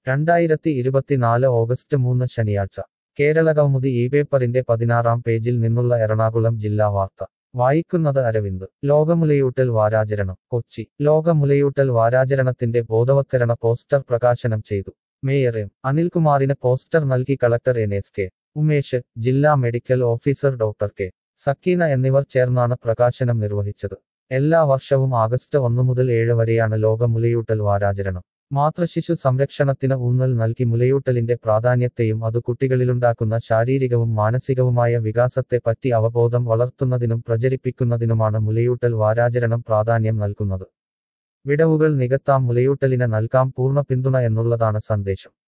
രണ്ടായിരത്തി ഇരുപത്തിനാല് ഓഗസ്റ്റ് മൂന്ന് ശനിയാഴ്ച കേരള കൗമുദി ഈ പേപ്പറിന്റെ പതിനാറാം പേജിൽ നിന്നുള്ള എറണാകുളം ജില്ലാ വാർത്ത വായിക്കുന്നത് അരവിന്ദ് ലോകമുലയൂട്ടൽ വാരാചരണം കൊച്ചി ലോകമുലയൂട്ടൽ വാരാചരണത്തിന്റെ ബോധവത്കരണ പോസ്റ്റർ പ്രകാശനം ചെയ്തു മേയർ എം അനിൽകുമാറിന് പോസ്റ്റർ നൽകി collector N S K Umesh ജില്ലാ medical officer doctor K Sakeena എന്നിവർ ചേർന്നാണ് പ്രകാശനം നിർവഹിച്ചത് എല്ലാ വർഷവും ആഗസ്റ്റ് ഒന്നു മുതൽ ഏഴ് വരെയാണ് ലോക മുലയൂട്ടൽ വാരാചരണം മാതൃശിശു സംരക്ഷണത്തിന് ഊന്നൽ നൽകി മുലയൂട്ടലിന്റെ പ്രാധാന്യത്തെയും അത് കുട്ടികളിലുണ്ടാക്കുന്ന ശാരീരികവും മാനസികവുമായ വികാസത്തെ പറ്റി അവബോധം വളർത്തുന്നതിനും പ്രചരിപ്പിക്കുന്നതിനുമാണ് മുലയൂട്ടൽ വാരാചരണം പ്രാധാന്യം നൽകുന്നത് വിടവുകൾ നികത്താം മുലയൂട്ടലിന് നൽകാം പൂർണ്ണ പിന്തുണ എന്നുള്ളതാണ് സന്ദേശം